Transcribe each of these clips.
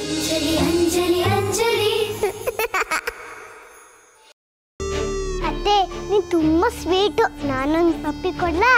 ಅಂಜಲಿ ಅಂಜಲಿ ಅಂಜಲಿ ಅತ್ತೆ ನೀನ್ ತುಂಬಾ ಸ್ವೀಟು ನಾನೊಂದು ಪಪ್ಪಿ ಕೊಡ್ಲಾ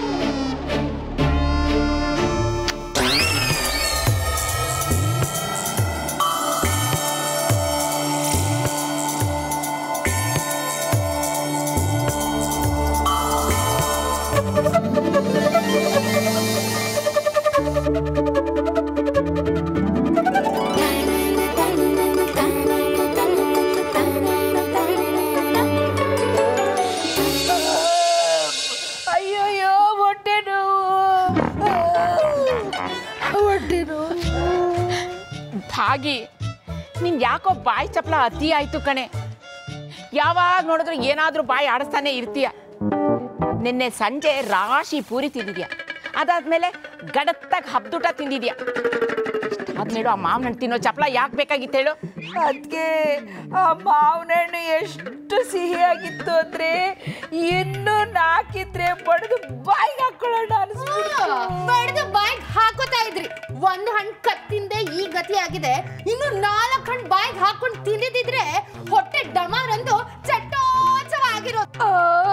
ಅಯ್ಯೋಯ್ಯೋ ಹೊಟ್ಟೆ ನೋವು ಹೊಟ್ಟೆ ನೋವು ಭಾಗಿ ನಿನ್ ಯಾಕೋ ಬಾಯಿ ಚಪ್ಲ ಅತಿ ಆಯ್ತು ಕಣೆ ಯಾವಾಗ ನೋಡಿದ್ರು ಏನಾದ್ರೂ ಬಾಯಿ ಆಡಿಸ್ತಾನೆ ಇರ್ತೀಯ ನಿನ್ನೆ ಸಂಜೆ ರಾಶಿ ಪೂರಿ ತಿಂದಿದ್ಯಾ ಅದಾದ್ಮೇಲೆ ಗಡತ್ತಾಗ ಹಬ್ದೂಟ ತಿಂದಿದ್ಯಾ ಆದ್ಮೇಲೆ ಆ ಮಾವನ ಹಣ್ಣು ತಿನ್ನೋ ಚಪ್ಲ ಯಾಕೆ ಬೇಕಾಗಿತ್ತು ಹೇಳು ಅದ್ಕೆ ಆ ಮಾವಿನ ಹಣ್ಣು ಎಷ್ಟು ಸಿಹಿಯಾಗಿತ್ತು ಅಂದ್ರೆ ಇನ್ನು ನಾಕಿದ್ರೆ ಬಡ್ದು ಬಾಯಿಗೆ ಹಾಕೊಳ್ಳೋಣ ಅನಿಸ್ಬಿಡ್ತು ಬಡ್ದು ಬಾಯಿಗೆ ಹಾಕೋತಾ ಇದ್ರಿ ಒಂದು ಹಣ್ಣು ಕತ್ತಿಂದೆ ಈ ಗತಿ ಆಗಿದೆ ಇನ್ನು ನಾಲ್ಕು ಹಣ್ಣು ಬಾಯಿಗೆ ಹಾಕೊಂಡು ತಿಂದಿದ್ರೆ ಹೊಟ್ಟೆ ಡಮಾರಂದು ಚಟ್ಟೋಚವ ಆಗಿರೋ ಆ.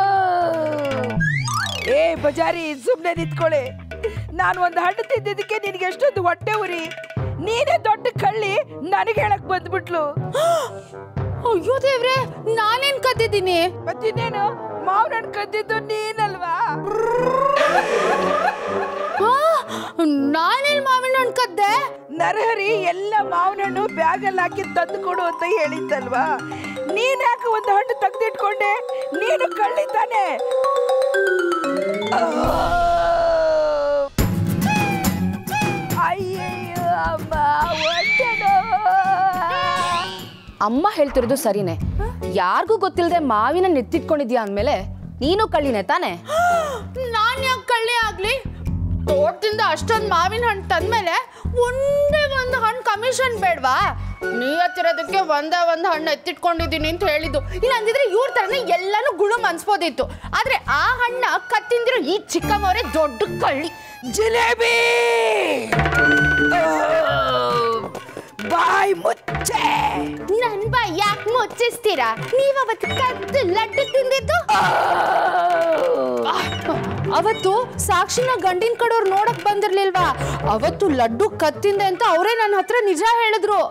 ಏ ಬಜಾರಿ ಸುಮ್ಮನೆ ನಿಂತ್ಕೊಳ್ಳಿ ನಾನು ಒಂದು ಹಣ್ಣು ತಿಂದಿದ್ದಕ್ಕೆ ನಿನಗೆ ಎಷ್ಟೊಂದು ಹೊಟ್ಟೆ ಉರಿ ನೀನೇ ದೊಡ್ಡ ಕಳ್ಳಿ ನನಗೆ ಹೇಳಕ್ ಬಂದ್ಬಿಟ್ಲು ಅಯ್ಯೋ ದೇವ್ರೆ ನಾನೇನ್ ಕದ್ದಿದ್ದೀನಿ ಮತ್ತಿನ್ನೇನು ಮಾವಿನ ಹಣ್ಣು ಕದ್ದಿದ್ದು ನೀನಲ್ವಾ ಆ, ನಾನೇನ್ ಮಾವಿನ ಹಣ್ಣು ಕದ್ದೆ ನರಹರಿ ಎಲ್ಲ ಮಾವಿನ ಹಣ್ಣು ಬ್ಯಾಗಲ್ಲಿ ಹಾಕಿ ತಂದು ಕೊಡು ಅಂತ ಹೇಳಿದ್ದಲ್ವಾ ನೀನ್ ಯಾಕೆ ಒಂದು ಹಣ್ಣು ತೆಗೆದಿಟ್ಕೊಂಡೆ ನೀನು ಕಳ್ಳಿ ತಾನೆ ಅಯ್ಯಯ್ಯೋ ಅಮ್ಮ ಹೊಟ್ಟೆ ನೋವು. ಅಮ್ಮ ಹೇಳ್ತಿರೋದು ಸರಿನೇ ಯಾರಿಗೂ ಗೊತ್ತಿಲ್ಲದೆ ಮಾವಿನ ನೆತ್ತಿಟ್ಕೊಂಡಿದ್ಯಾ ಅಂದ್ಮೇಲೆ ನೀನು ಕಳ್ಳಿನೇ ತಾನೆ ನಾನ್ ಯಾಕೆ ಕಳ್ಳಿ ಆಗ್ಲಿ ತೋಟದಿಂದ ಅಷ್ಟೊಂದು ಮಾವಿನ ಹಣ್ಣು ತಂದ್ಮೇಲೆ ಒಂದೇ ಒಂದು ಹಣ್ಣು ಕಮಿಷನ್ ಬೇಡ್ವಾ ನೀ ಹತ್ತಿರೋದಕ್ಕೆ ಒಂದೇ ಒಂದು ಹಣ್ಣು ಎತ್ತಿಟ್ಕೊಂಡಿದ್ದೀನಿ ಅಂತ ಹೇಳಿದ್ದು ಇಲ್ಲ ಅಂದಿದ್ರೆ ಇವ್ರ ಥರನೇ ಎಲ್ಲಾನು ಗುಳು ಅನ್ಸ್ಬೋದಿತ್ತು ಆದ್ರೆ ಆ ಹಣ್ಣ ಕತ್ತಿಂದಿರೋ ಈ ಚಿಕ್ಕಮ್ಮವರೇ ದೊಡ್ಡ ಕಳ್ಳಿ ಜಿಲೇಬಿ ಆ, ಬಾಯ್ ಮುಚ್ಚೆ ನನ್ ಬಾ ಯಾಕೆ ಮುಚ್ಚಿಸ್ತೀರಾ ನೀವ್ ಅವತ್ತು ಕದ್ದು ಲಡ್ಡು ತಿಂದಿದ್ದು ಅವತ್ತು ಸಾಕ್ಷಿನ ಗಂಡಿನ ಕಡೆಯವ್ರು ನೋಡಕ್ ಬಂದಿರ್ಲಿಲ್ವಾ ಅವತ್ತು ಲಡ್ಡು ಕತ್ತಿಂದೆ ಅಂತ ಅವರೇ ನನ್ನ ಹತ್ರ ನಿಜ ಹೇಳಿದ್ರು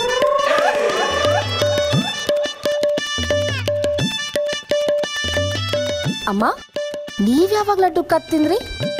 ಅಮ್ಮ ನೀವ್ ಯಾವಾಗ ಲಡ್ಡು ಕತ್ತಿಂದ್ರಿ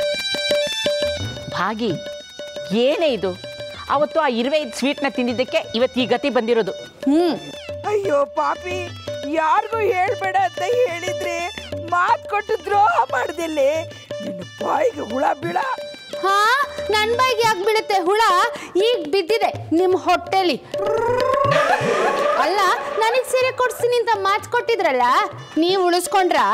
ಭಾಗಿ ಏನೇ ಇದು ಅವತ್ತು ಆ ಇರುವೆ ಸ್ವೀಟ್ನ ತಿಂದಿದ್ದಕ್ಕೆ ಇವತ್ತು ಈ ಗತಿ ಬಂದಿರೋದು ಹ್ಮ್ ಅಯ್ಯೋ ಪಾಪಿ ಯಾರಿಗೂ ಹೇಳ್ಬೇಡ ಅಂತ ಹೇಳಿದ್ರೆ ಮಾತ್ ಕೊಟ್ಟು ದ್ರೋಹ ಮಾಡ್ದಿಲ್ಲಿ ನಿನ್ನ ಬಾಯಿಗೆ ಹುಳ ಬೀಳ ಹಾ ನನ್ ಬಾಯಿಗೆ ಯಾಕೆ ಬೀಳುತ್ತೆ ಹುಳ ಈಗ ಬಿದ್ದಿದೆ ನಿಮ್ ಹೊಟ್ಟೆಲಿ ಅಲ್ಲ ನನಗ್ ಸೀರೆ ಕೊಡ್ಸ್ತೀನಿ ಅಂತ ಮಾತು ಕೊಟ್ಟಿದ್ರಲ್ಲ ನೀವ್ ಉಳಿಸ್ಕೊಂಡ್ರಾ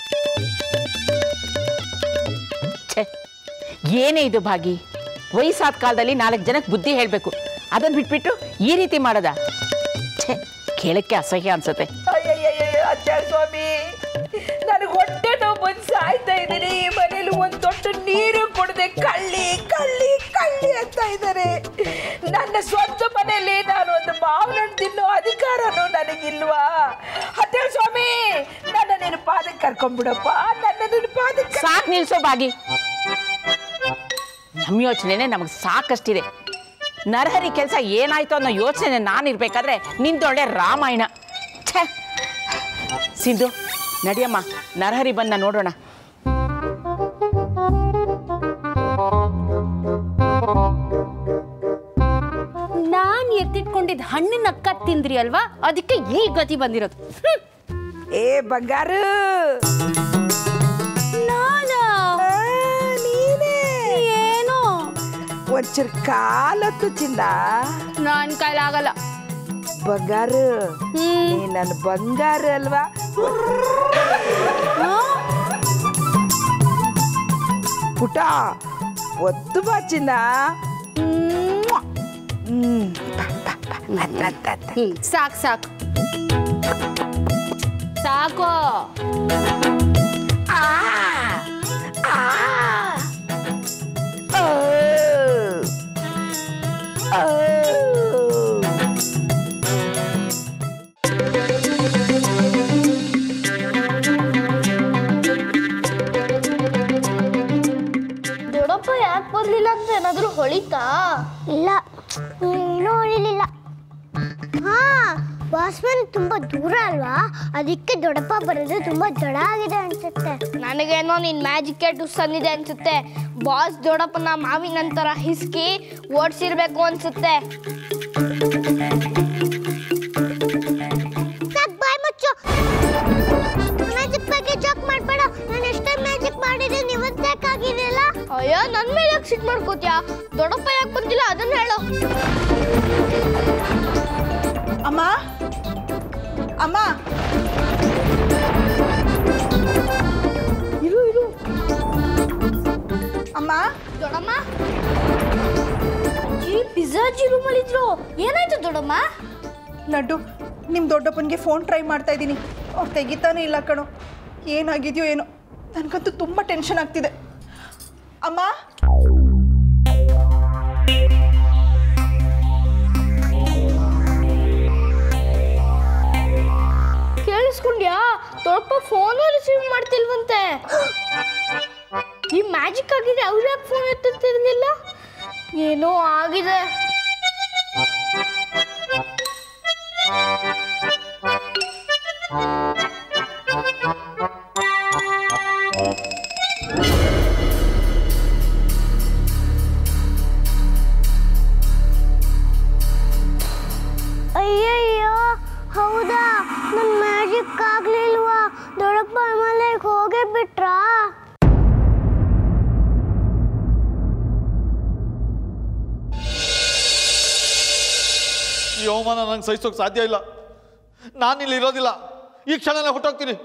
ಛೆ ಏನೇ ಇದು ಭಾಗಿ ವಯಸ್ಸಾದ ಕಾಲದಲ್ಲಿ ನಾಲ್ಕು ಜನಕ್ಕೆ ಬುದ್ಧಿ ಹೇಳಬೇಕು ಅದನ್ನು ಬಿಟ್ಬಿಟ್ಟು ಈ ರೀತಿ ಮಾಡದ ಛೆ ಕೇಳಕ್ಕೆ ಅಸಹ್ಯ ಅನ್ಸುತ್ತೆ ಅಯ್ಯಯ್ಯಯ್ಯ ಅಚ್ಚಾರ ಸ್ವಾಮಿ ನನಗೆ ಹೊಟ್ಟೆ ನೋವು ಬಂದು ಸಾಯ್ತಾ ಇದ್ದೀನಿ ಈ ಮನೇಲಿ ಒಂದು ದೊಡ್ಡ ನೀರು ಕೊಡದೆ ಕಳ್ಳಿ ಕಳ್ಳಿ ಕಳ್ಳಿ ಅಂತ ಇದ್ದಾರೆ ನನ್ನ ಸ್ವಂತ ಮನೆಯಲ್ಲಿ ನಾನು ಒಂದು ಮಾವಿನ ಹಣ್ಣು ತಿನ್ನೋ ಅಧಿಕಾರನೂ ನನಗಿಲ್ವಾ ಅಚ್ಚಾರ ಸ್ವಾಮಿ ನನ್ನ ನಿನ್ನ ಪಾದಕ್ಕೆ ಕರ್ಕೊಂಡ್ಬಿಡಪ್ಪ ನನ್ನ ನಿನ್ನ ಪಾದಕ್ಕೆ ಸಾಕು ನಿಲ್ಸೋ ಭಾಗಿ ನಮ್ಮ ಯೋಚನೆನೇ ನಮಗೆ ಸಾಕಷ್ಟಿದೆ ನರಹರಿ ಕೆಲಸ ಏನಾಯ್ತು ಅನ್ನೋ ಯೋಚನೆ ನಾನಿರ್ಬೇಕಾದ್ರೆ ನಿಂದೊಳ್ಳೆ ರಾಮಾಯಣ ಛೇ ಸಿಂಧು ನಡಿಯಮ್ಮ ನರಹರಿ ಬಂದ ನೋಡೋಣ ನಾನ್ ಎತ್ತಿಟ್ಕೊಂಡಿದ್ದ ಹಣ್ಣಿನ ಕತ್ ತಿಂದ್ರಿ ಅಲ್ವಾ ಅದಕ್ಕೆ ಈ ಗತಿ ಬಂದಿರೋದು ಹ್ಮ್. ಏ ಬಂಗಾರ ನಾನಾ? ನೀನೇ ಏನು ಒಂಚೂರು ಕಾಲತ್ತು ಚಿನ್ನ ನನ್ ಕೈಲಾಗಲ್ಲ ಬಂಗಾರ ಹ್ಮ್ ನೀ ನನ್ನ ಬಂಗಾರ ಅಲ್ವಾ ಪುಟ ಒತ್ತು ಬಾ ಚಿನ್ನ ಹ್ಮ್ ಬಾ, ಬಾ, ಬಾ. ಅತ್ತ, ಅತ್ತ, ಅತ್ತ. ಹ್ಮ್ ಸಾಕ್ ಸಾಕು ಸಾಕು ಆ, ಆ. ಓ. ಓ. ಬಾಸ್ ಮನೆ ತುಂಬಾ ದೂರ ಅಲ್ವಾ ಅದಕ್ಕೆ ದೊಡ್ಡಪ್ಪ ಬರೋದು ತುಂಬಾ ದೊಡ್ಡ ಆಗಿದೆ ಅನ್ಸುತ್ತೆ ನನಗೇನೋ ನಿನ್ ಮ್ಯಾಜಿಕ್ ಟುಸ್ ಅಂದಿದೆ ಅನ್ಸುತ್ತೆ ಬಾಸ್ ದೊಡ್ಡಪ್ಪನ ಮಾವಿನ ನಂತರ ಹಿಸ್ಕಿ ಓಡಿಸಿರ್ಬೇಕು ಅನ್ಸುತ್ತೆ ಸಾಕ್ ಬಾಯ್ ಮುಚ್ಚು ಮ್ಯಾಜಿಕ್ ಬಗ್ಗೆ ಜಾಕ್ ಮಾಡ್ಬೇಡ ನಾನು ಎಷ್ಟೇ ಮ್ಯಾಜಿಕ್ ಮಾಡಿದ್ದೀನಿ ಇವತ್ತು ಯಾಕಾಗಿದೆಯಲ್ಲ ಅಯ್ಯೋ ನನ್ ಮೇಲೆ ಯಾಕೆ ಸಿಟ್ ಮಾಡ್ಕೋತ್ಯಾ ದೊಡ್ಡಪ್ಪ ಯಾಕೆ ಬಂದಿಲ್ಲ ಅದನ್ನ ಹೇಳು ಅಮ್ಮ ಅಮ್ಮ ಇರು ಇರು ಅಮ್ಮ ದೊಡ್ಡಮ್ಮ ಈ ಪಿಜ್ಜಾಜಿ ರೂಮಲ್ಲಿ ಇದ್ರು ಏನಾಯ್ತು ದೊಡ್ಡಮ್ಮ ಲಡ್ಡು ನಿಮ್ಮ ದೊಡ್ಡಪ್ಪನಿಗೆ ಫೋನ್ ಟ್ರೈ ಮಾಡ್ತಾ ಇದ್ದೀನಿ ಅವ್ರು ತೆಗಿತಾನೆ ಇಲ್ಲ ಕಣೋ ಏನಾಗಿದೆಯೋ ಏನೋ ನನಗಂತೂ ತುಂಬ ಟೆನ್ಷನ್ ಆಗ್ತಿದೆ ಅಮ್ಮ ಕೇಳಿಸ್ಕೊಂಡ್ಯಾ ದೊಡ್ಡಪ್ಪ ಫೋನ್ ರಿಸೀವ್ ಮಾಡ್ತಿಲ್ವಂತೆ ಈ ಮ್ಯಾಜಿಕ್ ಆಗಿದೆ ಅವ್ರು ಯಾಕೆ ಫೋನ್ ಎತ್ತಿರ್ತಿರ್ಲಿಲ್ಲ ಏನೋ ಆಗಿದೆ ಅಯ್ಯಯ್ಯೋ ಹೌದಾ ನನ್ನ ಮ್ಯಾಜಿಕ್ ಆಗ್ಲಿಲ್ವಾ ದೊಡ್ಡಪ್ಪ ಮನೆಗೆ ಹೋಗೇ ಬಿಟ್ರಾ ಈ ಅವಮಾನ ನಂಗೆ ಸಹಿಸೋಕೆ ಸಾಧ್ಯ ಇಲ್ಲ ನಾನಿಲ್ಲಿ ಇರೋದಿಲ್ಲ ಈ ಕ್ಷಣನೇ ಹೊಟ್ಟೋಗ್ತೀನಿ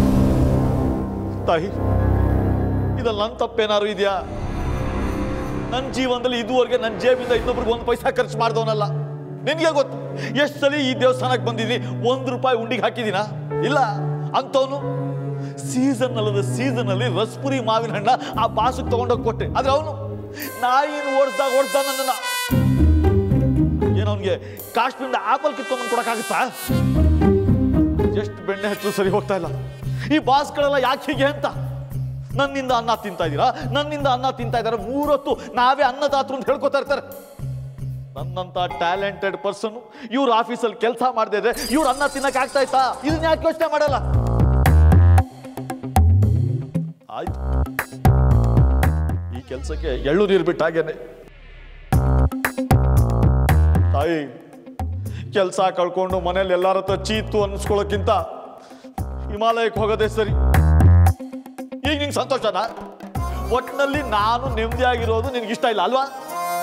ತಾಯಿ ಇದಲ್ಲಿ ನನ್ನ ತಪ್ಪೇನಾದ್ರು ಇದೆಯಾ ನನ್ನ ಜೀವನದಲ್ಲಿ ಇದುವರೆಗೆ ನನ್ನ ಜೇಬಿಂದ ಇನ್ನೊಬ್ರಿಗೆ ಒಂದು ಪೈಸಾ ಖರ್ಚು ಮಾಡ್ದವನಲ್ಲ ನಿನಗೆ ಗೊತ್ತು ಎಷ್ಟು ಸಲ ಈ ದೇವಸ್ಥಾನಕ್ಕೆ ಬಂದಿದ್ದೀನಿ ಒಂದು ರೂಪಾಯಿ ಉಂಡಿಗೆ ಹಾಕಿದ್ದೀನಾ ಇಲ್ಲ ಅಂಥವನು ಸೀಸನ್ ಅಲ್ಲದ ಸೀಸನ್ ಅಲ್ಲಿ ರಸ್ಪುರಿ ಮಾವಿನ ಹಣ್ಣ ಆ ಬಾಸಕ್ಕೆ ತಗೊಂಡೋಗಿ ಕೊಟ್ಟೆ ಆದ್ರೆ ಅವನು ನಾಯಿನ ಓಡಿಸ್ದಾಗ ಓಡಿಸ್ದ ನನ್ನನ್ನ ಏನೋ ಅವನಿಗೆ ಕಾಶ್ಮೀರಿಂದ ಆಪಲ್ ಕಿತ್ಕೊಂಡ್ಬಂದು ಕೊಡಕ್ಕಾಗುತ್ತಾ ಎಷ್ಟು ಬೆಣ್ಣೆ ಹಚ್ಚು ಸರಿ ಹೋಗ್ತಾ ಇಲ್ಲ ಈ ಬಾಸ್ಗಳೆಲ್ಲ ಯಾಕೆ ಹೀಗೆ ಅಂತ ನನ್ನಿಂದ ಅನ್ನ ತಿಂತಾ ಇದ್ದೀರಾ ನನ್ನಿಂದ ಅನ್ನ ತಿಂತಾ ಇದ್ದಾರೆ ಮೂರೊತ್ತು ನಾವೇ ಅನ್ನದಾತರು ಅಂತ ಹೇಳ್ಕೊತಾ ಇರ್ತಾರೆ ನನ್ನಂತ ಟ್ಯಾಲೆಂಟೆಡ್ ಪರ್ಸನ್ ಇವ್ರ ಆಫೀಸಲ್ಲಿ ಕೆಲಸ ಮಾಡದೇ ಇದ್ರೆ ಇವ್ರ ಅನ್ನ ತಿನ್ನಕ್ಕೆ ಆಗ್ತಾ ಇತ್ತಾ ಇದನ್ನ ಯಾಕೆ ಯೋಚನೆ ಮಾಡಲ್ಲ ಆಯ್ತು ಈ ಕೆಲಸಕ್ಕೆ ಎಳ್ಳು ನೀರು ಬಿಟ್ಟು ಹಾಗೇನೆ ತಾಯಿ ಕೆಲಸ ಕಳ್ಕೊಂಡು ಮನೇಲಿ ಎಲ್ಲರ ಹತ್ರ ಚೀತು ಅನ್ನಿಸ್ಕೊಳ್ಳೋಕ್ಕಿಂತ ಹಿಮಾಲಯಕ್ಕೆ ಹೋಗೋದೇ ಸರಿ ಈಗ ನಿಂಗೆ ಸಂತೋಷನಾ ಒಟ್ಟಿನಲ್ಲಿ ನಾನು ನೆಮ್ಮದಿಯಾಗಿರೋದು ನಿನ್ಗೆ ಇಷ್ಟ ಇಲ್ಲ ಅಲ್ವಾ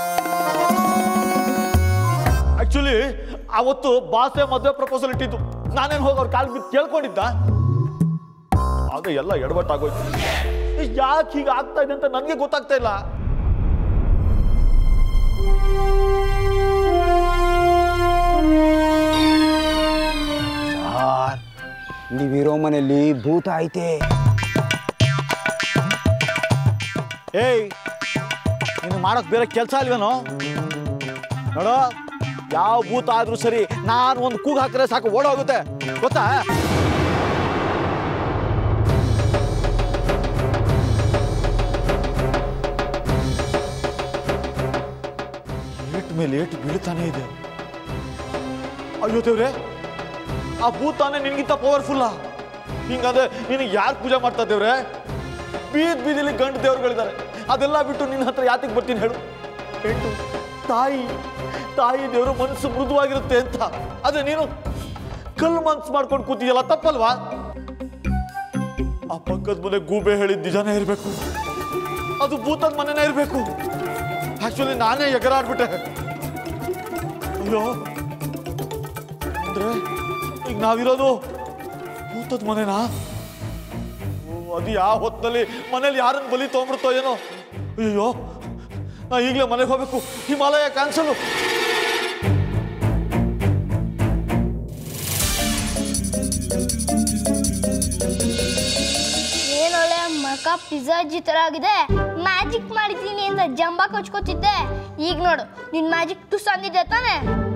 ಆಕ್ಚುಲಿ ಅವತ್ತು ಬಾಸೆ ಮದುವೆ ಪ್ರಪೋಸಲ್ ಇಟ್ಟಿದ್ದು ನಾನೇನು ಹೋಗಿ ಅವ್ರ ಕಾಲ್ ಬಿದ್ದು ಕೇಳ್ಕೊಂಡಿದ್ದ ಆಗ ಎಲ್ಲ ಎಡವಟ್ಟಾಗೋಯ್ತು ಯಾಕೆ ಹೀಗೆ ಆಗ್ತಾ ಇದೆ ಅಂತ ನನಗೆ ಗೊತ್ತಾಗ್ತಾ ಇಲ್ಲ ಸಾರ್ ನೀವಿರೋ ಮನೆಯಲ್ಲಿ ಭೂತ ಐತೆ ಏಯ್ ನೀನು ಮಾಡೋಕ್ ಬೇರೆ ಕೆಲಸ ಇಲ್ವೇನೋ ನೋಡೋ ಯಾವ ಭೂತ ಆದ್ರೂ ಸರಿ ನಾನು ಒಂದು ಕೂಗು ಹಾಕಿದ್ರೆ ಸಾಕು ಓಡೋಗುತ್ತೆ ಗೊತ್ತಾ ಏಟ್ ಮೇಲೆ ಏಟು ಬೀಳ್ತಾನೆ ಇದೆ ಅಯ್ಯೋ ದೇವ್ರೆ ಆ ಭೂತಾನೆ ನಿನ್ಗಿಂತ ಪವರ್ಫುಲ್ಲಾ ಹಿಂಗಂದ್ರೆ ನಿನಗೆ ಯಾರು ಪೂಜೆ ಮಾಡ್ತಾ ದೇವ್ರೆ ಬೀದ್ ಬೀದಿಲಿ ಗಂಡು ದೇವ್ರುಗಳಿದ್ದಾರೆ ಅದೆಲ್ಲ ಬಿಟ್ಟು ನಿನ್ನ ಹತ್ರ ಯಾತಿಗೆ ಬರ್ತೀನಿ ಹೇಳು ಹೆಣ್ಣು ತಾಯಿ ತಾಯಿ ದೇವರು ಮನಸ್ಸು ಮೃದುವಾಗಿರುತ್ತೆ ಅಂತ ಆದ್ರೆ ನೀನು ಕಲ್ಲು ಮನ್ಸು ಮಾಡ್ಕೊಂಡು ಕೂತಿಯಲ್ಲ ತಪ್ಪಲ್ವಾ ಆ ಪಕ್ಕದ ಮನೆ ಗೂಬೆ ಹೇಳಿದ ನಿಜಾನೇ ಇರಬೇಕು ಅದು ಭೂತದ ಮನೆನೇ ಇರಬೇಕು ಆಕ್ಚುಲಿ ನಾನೇ ಎಗರಾಡ್ಬಿಟ್ಟೆ ಅಯ್ಯೋ ಅಂದ್ರೆ ಈಗ ನಾವಿರೋದು ಭೂತದ ಮನೆನಾ ಓ, ಅದು ಯಾವ ಹೊತ್ತಲ್ಲಿ ಮನೇಲಿ ಯಾರನ್ನ ಬಲಿ ತೊಗೊಂಡ್ಬಿಡ್ತೋ ಏನೋ ಅಯ್ಯೋ ನಾ ಈಗಲೇ ಮನೆಗೆ ಹೋಗ್ಬೇಕು ಹಿಮಾಲಯ ಕ್ಯಾನ್ಸಲು ಏನೊಳ್ಳೆ ಮಕ ಪಿಜ್ಜಾಜಿ ತರ ಆಗಿದೆ ಮ್ಯಾಜಿಕ್ ಮಾಡಿದ್ದೀನಿ ಅಂತ ಜಂಬ ಕೊಚ್ಕೋತಿದ್ದೆ ಈಗ ನೋಡು ನಿನ್ ಮ್ಯಾಜಿಕ್ ಟುಸ್ ಅಂದಿದ್ದೆ ತಾನೆ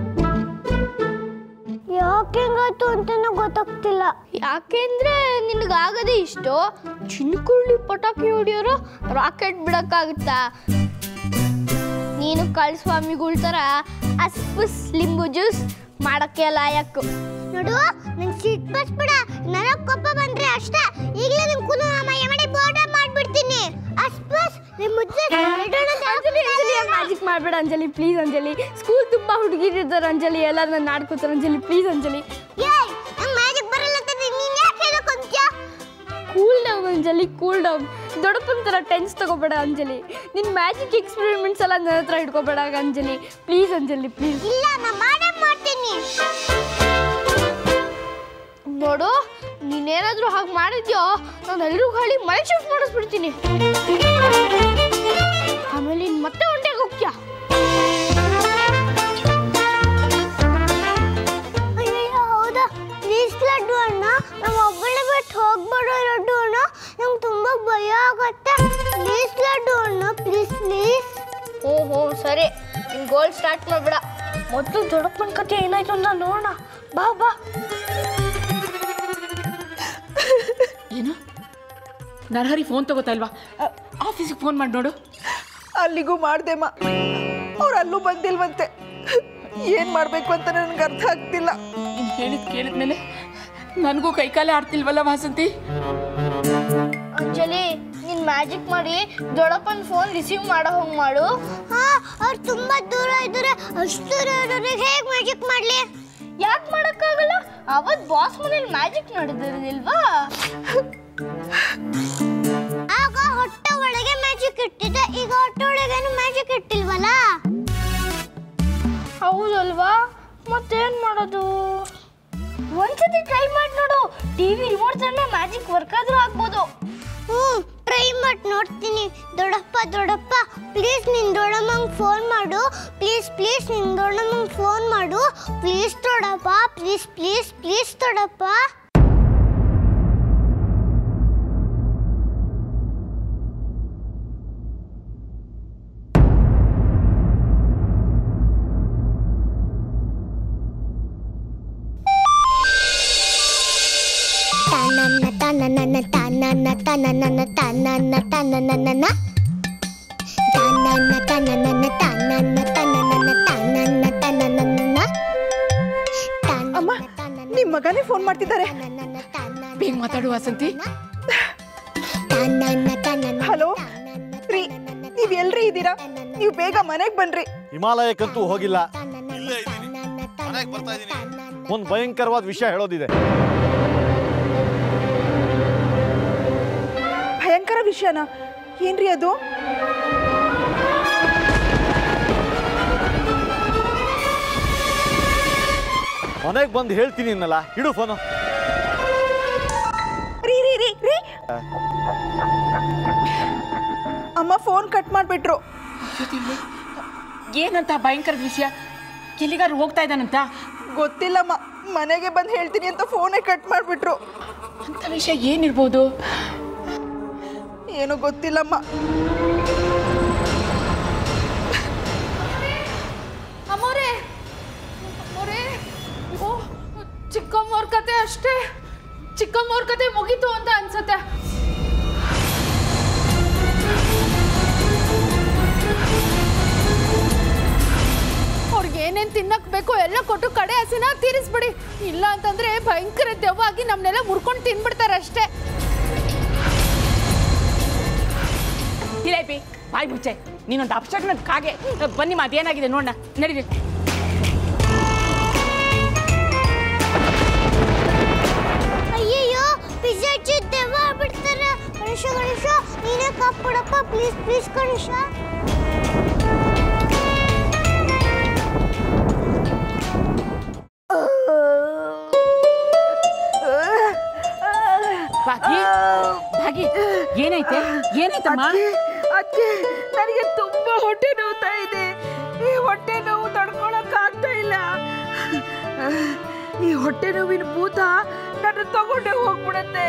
ಯಾಕೆ ಹೆಂಗಾಯ್ತು ಅಂತಾನೂ ಗೊತ್ತಾಗ್ತಿಲ್ಲ ಯಾಕೆಂದ್ರೆ ನಿನಗಾಗದೆ ಇಷ್ಟು ಚಿನ್ಕುಳ್ಳಿ ಪಟಾಕಿ ಹೊಡಿಯೋರು ರಾಕೆಟ್ ಬಿಡಕ್ಕಾಗುತ್ತಾ ನೀನು ಕಳ್ಸ್ವಾಮಿಗಳ ಥರ ಅಸ್ಪುಸ್ ಲಿಂಬು ಜ್ಯೂಸ್ ಮಾಡಕ್ಕೆ ಲಾಯಕ್ಕು ನೋಡು ನಂಗೆ ಸಿಟ್ ಬಸ್ಬಿಡ ನನಗ್ ಕೋಪ ಬಂದ್ರೆ ಅಷ್ಟೇ ಈಗಲೇ ನಿಮ್ ಕುನು ಅಮ್ಮ ಎಮಡಿ ಬೋರ್ಡ ಮಾಡ್ಬಿಡ್ತೀನಿ ಅಷ್ಟ್ ಬಸ್ ನಿಮ್ ಮುದ್ದೆ ಅಂಜಲಿ ಅಂಜಲಿ ಮ್ಯಾಜಿಕ್ ಮಾಡಬೇಡ ಅಂಜಲಿ ಪ್ಲೀಸ್ ಅಂಜಲಿ ಸ್ಕೂಲ್ ತುಂಬಾ ಹುಡುಗಿರಿದ್ದಾರೆ ಅಂಜಲಿ ಎಲ್ಲ ನನ್ನ ಆಡ್ಕೋತಾರೆ ಅಂಜಲಿ ಪ್ಲೀಸ್ ಅಂಜಲಿ ಏಯ್ ನಂಗೆ ಮ್ಯಾಜಿಕ್ ಬರಲ್ಲ ಅಂತ ನೀನ್ ಯಾಕೆ ಹೇಳಕೊಂತ್ಯಾ cool down Anjali cool down ದೊಡ್ಡಪ್ಪನ ಥರ ಟೆನ್ಸ್ ತಗೋಬೇಡ ಅಂಜಲಿ ನಿನ್ನ ಮ್ಯಾಜಿಕ್ ಎಕ್ಸ್ಪೆರಿಮೆಂಟ್ಸ್ ಎಲ್ಲ ನನ್ನ ಹತ್ರ ಇಟ್ಕೋಬೇಡ ಅಂಜಲಿ ಪ್ಲೀಸ್ ಅಂಜಲಿ ಪ್ಲೀಸ್ ಇಲ್ಲ ನಾ ಮಾಡೇ ಮಾಡ್ತೀನಿ ನೋಡು ನೀನೇನಾದ್ರೂ ಹಾಗೆ ಮಾಡಿದ್ಯೋ ನಾನು ಎಲ್ರಿಗೂ ಹೇಳಿ ಮನೆ ಶಿಫ್ಟ್ ಮಾಡಿಸ್ಬಿಡ್ತೀನಿ ಆಮೇಲೆ ನೀನು ಮತ್ತೆ ಒಂಟೆಗೆ ಹೋಗ್ತೀಯಾ ಅಯ್ಯಯ್ಯೋ ಹೌದಾ ಪ್ಲೀಸ್ ಲಡ್ಡು ಅಣ್ಣ ನಮ್ಮ ಒಬ್ಬಳೆ ಬಿಟ್ಟು ಹೋಗ್ಬೇಡ ಲಡ್ಡು ಅಣ್ಣ ನಂಗೆ ತುಂಬಾ ಭಯ ಆಗತ್ತೆ ಪ್ಲೀಸ್ ಲಡ್ಡು ಅಣ್ಣ ಪ್ಲೀಸ್ ಪ್ಲೀಸ್ ಓ ಹೋ ಸರಿ ನಿನ್ ಗೋಲ್ ಸ್ಟಾರ್ಟ್ ಮಾಡ್ಬೇಡ ಮೊದಲು ದೊಡ್ಡಪ್ಪನ ಕತೆ ಏನಾಯ್ತು ಅಂತ ನೋಡೋಣ ಬಾ ಬಾ ಏನು ನರಹರಿ ಫೋನ್ ತಗೋತಾ ಇಲ್ವಾ ಆಫೀಸಿಗೆ ಫೋನ್ ಮಾಡಿ ನೋಡು ಅಲ್ಲಿಗೂ ಮಾಡ್ದೆಮ್ಮ ಅವ್ರು ಅಲ್ಲೂ ಬಂದಿಲ್ವಂತೆ ಏನು ಮಾಡಬೇಕು ಅಂತ ನನಗೆ ಅರ್ಥ ಆಗ್ತಿಲ್ಲ ನೀನು ಹೇಳಿದ್ ಕೇಳಿದ್ಮೇಲೆ ನನಗೂ ಕೈಕಾಲೇ ಆಡ್ತಿಲ್ವಲ್ಲ ವಾಸಂತಿ ಅಂಜಲಿ ನೀನ್ ಮ್ಯಾಜಿಕ್ ಮಾಡಿ ದೊಡ್ಡಪ್ಪನ ಫೋನ್ ರಿಸೀವ್ ಮಾಡೋ ಹಂಗ್ ಮಾಡು ಹಾ ಅವ್ರು ತುಂಬಾ ದೂರ ಇದ್ದಾರೆ ಅಷ್ಟು ದೂರ ಇರೋರಿಗೆ ಹೇಗೆ ಮ್ಯಾಜಿಕ್ ಮಾಡ್ಲಿ ಯಾಕೆ ಮಾಡಕ್ಕಾಗಲ್ಲ ಅವತ್ ಬಾಸ್ ಮನೇಲಿ ಮ್ಯಾಜಿಕ್ ನಡೆದಿರೋದಿಲ್ವಾ ಆಗ ಹೊಟ್ಟೆ ಒಳಗೆ ಮ್ಯಾಜಿಕ್ ಇಟ್ಟಿದ್ದೆ ಈಗ ಹೊಟ್ಟೆ ಒಳಗೇನು ಮ್ಯಾಜಿಕ್ ಇಟ್ಟಿಲ್ವಲ್ಲ ಹೌದಲ್ವಾ ಮತ್ತೇನ್ ಮಾಡೋದು ಒಂದ್ಸತಿ ಟ್ರೈ ಮಾಡಿ ನೋಡು ಟಿವಿ ರಿಮೋಟ್ ತಂದ್ರೆ ಮ್ಯಾಜಿಕ್ ವರ್ಕ್ ಆದ್ರೂ ಆಗ್ಬೋದು ಹ್ಞೂ ಟ್ರೈ ಮಾಡಿ ನೋಡ್ತೀನಿ ದೊಡ್ಡಪ್ಪ ದೊಡ್ಡಪ್ಪ ಪ್ಲೀಸ್ ನಿನ್ನ ದೊಡ್ಡಮ್ಮಂಗೆ ಫೋನ್ ಮಾಡು ಪ್ಲೀಸ್ ಪ್ಲೀಸ್ ನಿನ್ನ ದೊಡ್ಡಮ್ಮಂಗೆ ಫೋನ್ ಮಾಡು ಪ್ಲೀಸ್ ದೊಡ್ಡಪ್ಪ ಪ್ಲೀಸ್ ಪ್ಲೀಸ್ ಪ್ಲೀಸ್ ದೊಡ್ಡಪ್ಪ ತನನ ತನನ ತನನ ತನನ ತನನ ತನನ ತನನ ತನನ ತನನ ತನನ ತನನ ತನನ ಅಮ್ಮ ನಿಮ್ಮ ಮಗನೇ ಫೋನ್ ಮಾಡ್ತಿದ್ದಾರೆ ಬೇಗ ಮಾತಾಡು ವಾಸಂತಿ ಹಲೋ ರೀ ನೀವು ಎಲ್ರಿ ಇದ್ದೀರಾ ನೀವು ಬೇಗ ಮನೆಗೆ ಬನ್ರಿ ಹಿಮಾಲಯಕ್ಕಂತೂ ಹೋಗಿಲ್ಲ ಇಲ್ಲೇ ಇದ್ದೀನಿ ಮನೆಗೆ ಬರ್ತಾ ಇದ್ದೀನಿ ಒಂದು ಭಯಂಕರವಾದ ವಿಷಯ ಹೇಳೋದಿದೆ ಭಯಂಕರ ವಿಷಯನಾ ಏನ್ರಿ ಅದು ಮನೆಗೆ ಬಂದು ಹೇಳ್ತೀನಿ ಇನ್ನಲ್ಲ ಇಡು ಫೋನು ರೀ ರೀ ರೀ ರೀ ಅಮ್ಮ ಫೋನ್ ಕಟ್ ಮಾಡಿಬಿಟ್ರು ಏನಂತ ಭಯಂಕರ ವಿಷಯ ಎಲ್ಲಿಗಾರು ಹೋಗ್ತಾ ಇದ್ದಾನಂತ ಗೊತ್ತಿಲ್ಲಮ್ಮ ಮನೆಗೆ ಬಂದು ಹೇಳ್ತೀನಿ ಅಂತ ಫೋನೇ ಕಟ್ ಮಾಡಿಬಿಟ್ರು ಅಂತ ವಿಷಯ ಏನಿರ್ಬೋದು ಏನೋ ಗೊತ್ತಿಲ್ಲಮ್ಮ ಅಮ್ಮೋರೆ ಅಮ್ಮೋರೆ ಓ ಚಿಕ್ಕಮ್ಮವ್ರ ಕತೆ ಅಷ್ಟೇ ಚಿಕ್ಕಮ್ಮವ್ರ ಕತೆ ಮುಗೀತು ಅಂತ ಅನ್ಸತ್ತೆ ಅವ್ರಿಗೆ ಏನೇನ್ ತಿನ್ನಕ್ ಬೇಕೋ ಎಲ್ಲ ಕೊಟ್ಟು ಕಡೆ ಹಸಿನ ತೀರಿಸ್ಬಿಡಿ ಇಲ್ಲ ಅಂತಂದ್ರೆ ಭಯಂಕರ ದೆವ್ವಾಗಿ ನಮ್ನೆಲ್ಲ ಮುರ್ಕೊಂಡು ತಿನ್ಬಿಡ್ತಾರೆ ಅಷ್ಟೇ ಜಿಲೇಬಿ ಬಾಯ್ ಮುಚ್ಚೆ ನೀನೊಂದು ಅಪ್ಸಟ್ನದ ಕಾಗೆ ಬನ್ನಿ ಅದೇನಾಗಿದೆ ನೋಡೋಣ ನಡೀರಿ ಅಯ್ಯಯ್ಯೋ ಪಿಜ್ಜಾ ಹಚ್ಚಿ ದೆವ್ವ ಆಗ್ಬಿಡ್ತಾರೆ ಗಣೇಶ ಗಣೇಶ ನೀನೇ ಕಾಪಾಡಪ್ಪ ಪ್ಲೀಸ್ ಪ್ಲೀಸ್ ಗಣೇಶ ಭಾಗಿ ಭಾಗಿ ಏನಾಯ್ತೆ ಏನಾಯ್ತಮ್ಮ ಅದಕ್ಕೆ ನನಗೆ ತುಂಬಾ ಹೊಟ್ಟೆ ನೋವ್ತಾ ಇದೆ ಈ ಹೊಟ್ಟೆ ನೋವು ತಡ್ಕೊಳಕ್ ಆಗ್ತಾ ಇಲ್ಲ ಈ ಹೊಟ್ಟೆ ನೋವಿನ ಭೂತ ನನ್ನ ತಗೊಂಡೆ ಹೋಗ್ಬಿಡತ್ತೆ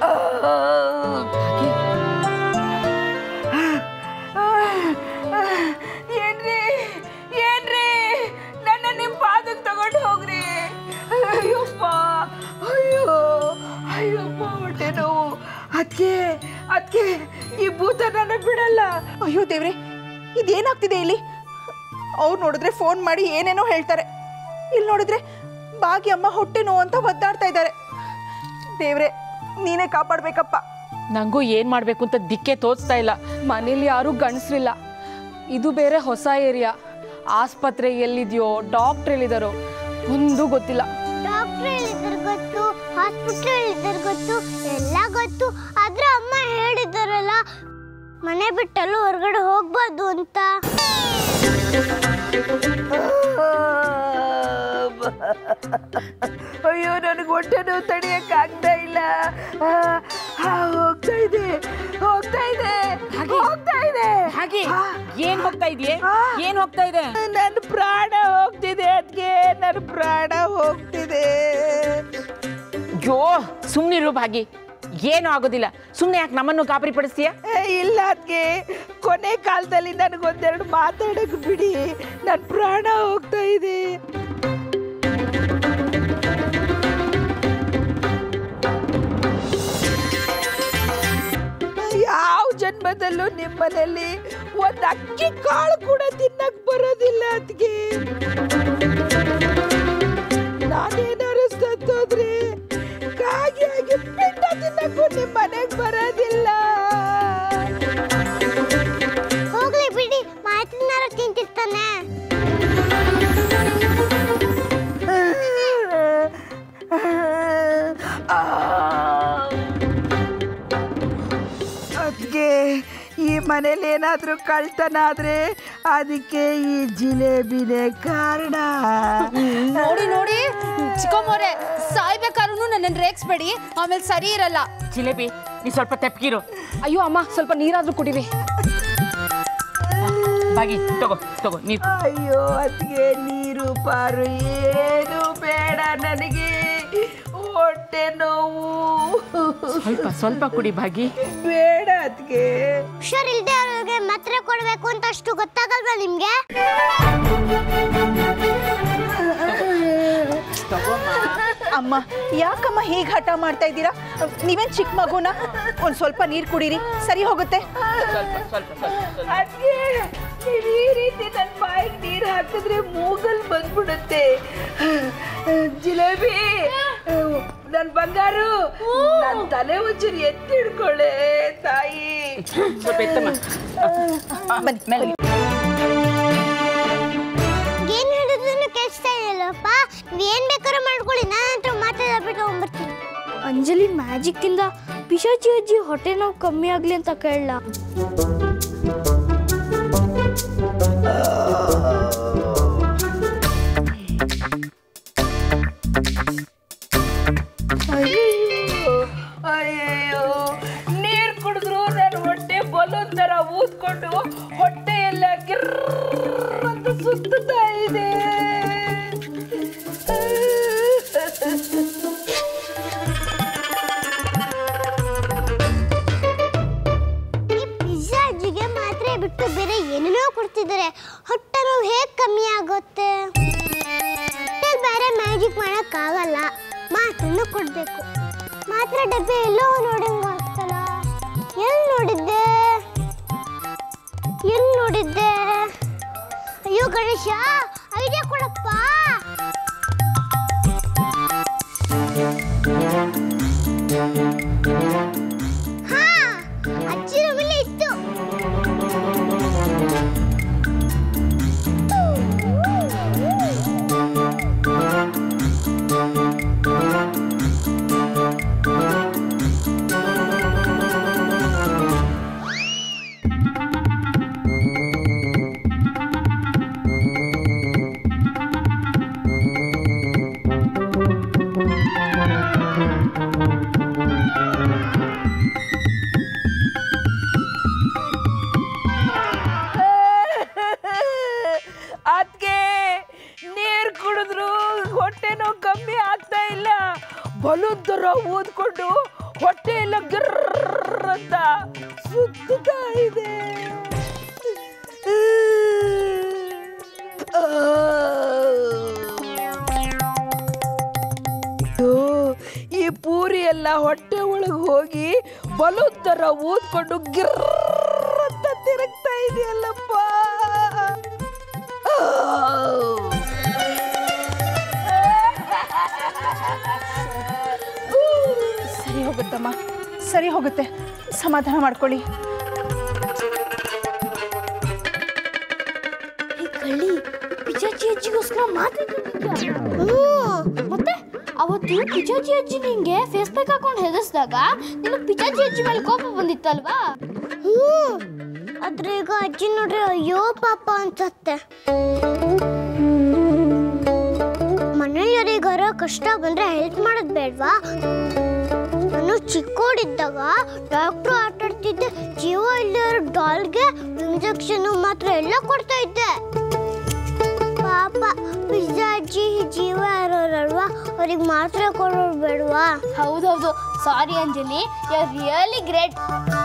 ಏನ್ರಿ ಏನ್ರಿ ನನ್ನ ನಿಮ್ ಪಾದಕ್ಕೆ ತಗೊಂಡು ಹೋಗ್ರಿ ಅಯ್ಯಪ್ಪ ಅಯ್ಯೋ ಅಯ್ಯಪ್ಪ ಹೊಟ್ಟೆ ನೋವು ಅದಕ್ಕೆ ಅದಕ್ಕೆ ಈ ಭೂತ ನನ್ನ ಬಿಡಲ್ಲ ಅಯ್ಯೋ ದೇವ್ರೆ ಇದೇನಾಗ್ತಿದೆ ಇಲ್ಲಿ ಅವ್ರು ನೋಡಿದ್ರೆ ಫೋನ್ ಮಾಡಿ ಏನೇನೋ ಹೇಳ್ತಾರೆ ಇಲ್ಲಿ ನೋಡಿದ್ರೆ ಭಾಗ್ಯ ಅಮ್ಮ ಹೊಟ್ಟೆ ನೋವು ಅಂತ ಒದ್ದಾಡ್ತಾ ಇದ್ದಾರೆ ದೇವ್ರೆ ನೀನೇ ಕಾಪಾಡ್ಬೇಕಪ್ಪ ನಂಗೂ ಏನ್ ಮಾಡ್ಬೇಕು ಅಂತ ದಿಕ್ಕೆ ತೋಚ್ತಾ ಇಲ್ಲ ಮನೇಲಿ ಯಾರೂ ಗಂಡಸ್ರಿಲ್ಲ ಇದು ಬೇರೆ ಹೊಸ ಏರಿಯಾ ಆಸ್ಪತ್ರೆ ಎಲ್ಲಿದೆಯೋ ಡಾಕ್ಟ್ರ್ ಎಲ್ಲಿದ್ದಾರೋ ಒಂದೂ ಗೊತ್ತಿಲ್ಲ ಡಾಕ್ಟ್ರ್ ಹೇಳಿದ್ರು ಗೊತ್ತು ಹಾಸ್ಪಿಟ್ಲ್ ಹೇಳಿದ್ರು ಗೊತ್ತು ಎಲ್ಲ ಗೊತ್ತು ಆದ್ರೆ ಅಮ್ಮ ಹೇಳಿದಾರಲ್ಲ ಮನೆ ಬಿಟ್ಟಲ್ಲೂ ಹೊರಗಡೆ ಹೋಗ್ಬಾರ್ದು ಅಂತ ಅಯ್ಯೋ ನನಗೆ ಹೊಟ್ಟೆ ನೋವು ತಡಿಯಕ್ಕೆ ಆಗ್ತಾ ಇಲ್ಲ ಆ, ಆ, ಹೋಗ್ತಾ ಇದೆ ಹೋಗ್ತಾ ಇದೆ ಹೋಗ್ತಾ ಇದೆ ಹಾಗೆ ಏನ್ ಹೋಗ್ತಾ ಇದೆಯೇ ಏನ್ ಹೋಗ್ತಾ ಇದೆ ನನ್ನ ಪ್ರಾಣ ಹೋಗ್ತಿದೆ ಅದಕ್ಕೆ ನನ್ನ ಪ್ರಾಣ ಹೋಗ್ತಿದೆ ಯೋ ಸುಮ್ನಿರು ಭಾಗಿ ಏನು ಆಗೋದಿಲ್ಲ ಸುಮ್ನೆ ಯಾಕೆ ನಮ್ಮನ್ನು ಗಾಬರಿ ಪಡಿಸ್ತೀಯ ಏ, ಇಲ್ಲ ಅದಕ್ಕೆ ಕೊನೆ ಕಾಲದಲ್ಲಿ ನನಗೊಂದೆರಡು ಮಾತಾಡಕ್ಕೆ ಬಿಡಿ ನನ್ನ ಪ್ರಾಣ ಹೋಗ್ತಾ ಇದೆ ಯಾವ ಜನ್ಮದಲ್ಲೂ ನಿಮ್ಮನೇಲಿ ಒಂದು ಅಕ್ಕಿ ಕಾಳು ಕೂಡ ತಿನ್ನಕ್ ಬರೋದಿಲ್ಲ ಅದಕ್ಕೆ ನಾನೇನಾರು ಸತ್ತೋದ್ರೆ ಕಾಗಿ ಆಗಿ ಪಿಂಡ ತಿನ್ನಕ್ಕೂ ನಿಮ್ಮ ಮನೆಗೆ ಬರೋದಿಲ್ಲ ಹೋಗ್ಲಿ ಬಿಡಿ ಮಾತಿನಾರ ತಿಂತಿರ್ತಾನೆ ಅದಕ್ಕೆ ಈ ಮನೇಲಿ ಏನಾದರೂ ಕಳ್ತನ ಆದ್ರೆ ಅದಕ್ಕೆ ಈ ಜಿಲೇಬಿನೇ ಕಾರಣ ನೋಡಿ ನೋಡಿ ಚಿಕ್ಕಮ್ಮವ್ರೆ ಸಾಯ್ಬೇಕಾದ್ರೂ ನನ್ನನ್ನು ರೇಗಿಸ್ಬೇಡಿ ಆಮೇಲೆ ಸರಿ ಇರಲ್ಲ ಜಿಲೇಬಿ ನೀ ಸ್ವಲ್ಪ ತೆಪ್ಗಿರು ಅಯ್ಯೋ ಅಮ್ಮ ಸ್ವಲ್ಪ ನೀರಾದ್ರೂ ಕುಡಿವಿ ಭಾಗಿ ತಗೋ ತಗೋ ನೀರು ಅಯ್ಯೋ ಅದಕ್ಕೆ ನೀರು ಪಾರು ಏನು ಬೇಡ ನನಗೆ ಹೊಟ್ಟೆ ನೋವು ಸ್ವಲ್ಪ ಸ್ವಲ್ಪ ಕುಡಿ ಭಾಗಿ ಬೇಡ ಅದಕ್ಕೆ ಹುಷಾರಿಲ್ದೆ ಅವ್ರಿಗೆ ಮಾತ್ರೆ ಕೊಡ್ಬೇಕು ಅಂತ ಅಷ್ಟು ಗೊತ್ತಾಗಲ್ವಾ ನಿಮ್ಗೆ ಅಮ್ಮ ಯಾಕಮ್ಮ ಹೀಗೆ ಹಠ ಮಾಡ್ತಾ ಇದ್ದೀರಾ ನೀವೇನು ಚಿಕ್ಕ ಮಗುನ ಒಂದು ಸ್ವಲ್ಪ ನೀರು ಕುಡೀರಿ ಸರಿ ಹೋಗುತ್ತೆ ಅದಕ್ಕೆ ನೀವು ಈ ರೀತಿ ನನ್ನ ಬಾಯಿಗೆ ನೀರು ಹಾಕಿದ್ರೆ ಮೂಗಲ್ ಬಂದ್ಬಿಡುತ್ತೆ ಜಿಲೇಬಿ ನನ್ನ ಬಂಗಾರು ನನ್ನ ತಲೆ ಒಂಚೂರು ಎತ್ತಿ ಹಿಡ್ಕೊಳ್ಳೆ ತಾಯಿ ಸ್ವಲ್ಪ ಎತ್ತಮ್ಮ ಬನ್ನಿ ಮೇಲೆ ಏನ್ ಹೇಳಿದ್ರು ಕೇಳಿಸ್ತಾ ಇದೆಯಲ್ಲಪ್ಪ ನೀವ್ ಏನ್ ಬೇಕಾದ್ರೂ ಮಾಡ್ಕೊಳ್ಳಿ ನಾನು ಹತ್ರ ಮಾತಾಡ್ಬಿಟ್ಟು ಹೋಗ್ಬರ್ತೀನಿ ಅಂಜಲಿ ಮ್ಯಾಜಿಕ್ಕಿಂದ ಪಿಶಾಚಿ ಅಜ್ಜಿ ಹೊಟ್ಟೆ ನೋವು ಕಮ್ಮಿ ಆಗಲಿ ಅಂತ ಕೇಳಲ್ಲ ಅಯ್ಯೋ ಅಯ್ಯಯ್ಯೋ ನೀರು ಕುಡಿದ್ರು ನನ್ನ ಹೊಟ್ಟೆ ಬಲೂನ್ ಥರ ಊದ್ಕೊಂಡು ಹೊಟ್ಟೆ ಎಲ್ಲ ಗಿರ್ರ್ ಅಂತ ಸುತ್ತುತ್ತಾ ಇದೆ ಈ ಪಿಜ್ಜಾ ಅಜ್ಜಿಗೆ ಮಾತ್ರೆ ಬಿಟ್ಟು ಬೇರೆ ಏನೇನೋ ಕೊಡ್ತಿದ್ದಾರೆ ಹೊಟ್ಟೆ ನೋವು ಹೇಗೆ ಕಮ್ಮಿ ಆಗುತ್ತೆ ಹೊಟ್ಟೆಲ್ ಬೇರೆ ಮ್ಯಾಜಿಕ್ ಮಾಡೋಕ್ಕಾಗಲ್ಲ ಮಾತ್ರನ್ನು ಕೊಡಬೇಕು ಮಾತ್ರೆ ಡಬ್ಬೆ ಎಲ್ಲೋ ನೋಡಂಗ ಆಗ್ತಲ್ಲ ಎಲ್ಲಿ ನೋಡಿದ್ದೆ ಎಲ್ಲಿ ನೋಡಿದ್ದೆ ಅಯ್ಯೋ ಗಣೇಶ ಐಡಿಯಾ ಕೊಡಪ್ಪ ಹಾ ಅಜ್ಜಿ ರೂಮಲ್ಲೇ ಇತ್ತು ಅದಕ್ಕೆ ನೀರು ಕುಡಿದ್ರು ಹೊಟ್ಟೆ ನೋವು ಕಮ್ಮಿ ಆಗ್ತಾ ಇಲ್ಲ ಬಲೂನ್ ಥರ ಊದ್ಕೊಂಡು ಹೊಟ್ಟೆ ಎಲ್ಲ ಗಿರ್ರ್ ಅಂತ ಸುತ್ತುತ್ತಾ ಇದೆ ಅಯ್ಯೋ, ಈ ಪೂರಿ ಎಲ್ಲ ಹೊಟ್ಟೆ ಒಳಗೆ ಹೋಗಿ ಬಲೂನ್ ಥರ ಊದ್ಕೊಂಡು ಗಿರ್ರ್ ಅಂತ ತಿರುಗ್ತಾ ಇದೆಯಲ್ಲಪ್ಪ ಹೋಗುತ್ತಮ್ಮ ಸರಿ ಹೋಗುತ್ತೆ ಸಮಾಧಾನ ಮಾಡ್ಕೊಳ್ಳಿ ಕಳ್ಳಿ ಪಿಚಾಚಿ ಅಜ್ಜಿಗೋಸ್ಕರ ಮಾತ್ರ ಮತ್ತೆ ಅವತ್ತು ಪಿಚಾಚಿ ಅಜ್ಜಿ ನಿಂಗೆ ಫೇಸ್ ಪ್ಯಾಕ್ ಹಾಕೊಂಡು ಹೆದರ್ಸಿದಾಗ ನಿನ್ನ ಪಿಚಾಚಿ ಅಜ್ಜಿ ಮೇಲೆ ಕೋಪ ಬಂದಿತ್ತಲ್ವಾ ಹ್ಞೂ ಆದ್ರೆ ಈಗ ಅಜ್ಜಿ ನೋಡ್ರಿ ಅಯ್ಯೋ ಪಾಪ ಅನ್ಸತ್ತೆ ಮನೇಲಿ ಯಾರಿಗಾರ ಕಷ್ಟ ಬಂದ್ರೆ ಹೆಲ್ಪ್ ಮಾಡೋದು ಬೇಡ್ವಾ ನಾನು ಚಿಕ್ಕೋಡಿದ್ದಾಗ ಡಾಕ್ಟ್ರು ಆಟಾಡ್ತಿದ್ದೆ ಜೀವ ಇಲ್ಲದ ಡಾಲ್ಗೆ ಇಂಜೆಕ್ಷನ್ ಮಾತ್ರ ಎಲ್ಲ ಕೊಡ್ತಾ ಇದ್ದೆ ಪಾಪ ಪಿಜ್ಜಾ ಅಜ್ಜಿ ಜೀವ ಇರೋರಲ್ವಾ ಅವ್ರಿಗೆ ಮಾತ್ರೆ ಕೊಡೋರು ಬೇಡವಾ ಹೌದೌದು sorry Anjali you are really great